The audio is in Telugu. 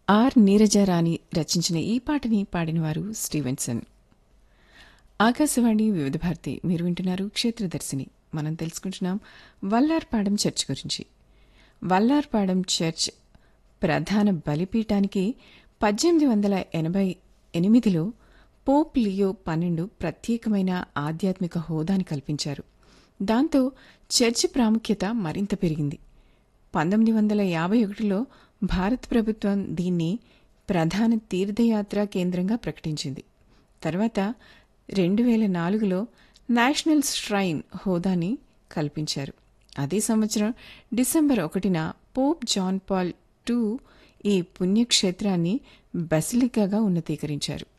ఆర్ నీరజారాణి రచించిన ఈ పాటని పాడినవారు స్టీవెన్సన్ ఆకాశవాణి వివిధ భారతి మీరు వింటున్నారు క్షేత్రదర్శిని మనం తెలుసుకుంటున్నాం వల్లార్పాడం చర్చ్ గురించి వల్లార్పాడం చర్చ్ ప్రధాన బలిపీఠానికి పద్దెనిమిది వందల ఎనభై ఎనిమిదిలో పోప్ లియో పన్నెండు ప్రత్యేకమైన ఆధ్యాత్మిక హోదాని కల్పించారు దాంతో చర్చి ప్రాముఖ్యత మరింత పెరిగింది పంతొమ్మిది వందల యాభై ఒకటిలో భారత ప్రభుత్వం దీన్ని ప్రధాన తీర్థయాత్రా కేంద్రంగా ప్రకటించింది తర్వాత రెండు వేల నాలుగులో నేషనల్ స్ట్రైన్ హోదాని కల్పించారు అదే సంవత్సరం డిసెంబర్ ఒకటిన పోప్ జాన్ పాల్ టూ ఈ పుణ్యక్షేత్రాన్ని బసిలికాగా ఉన్నతీకరించారు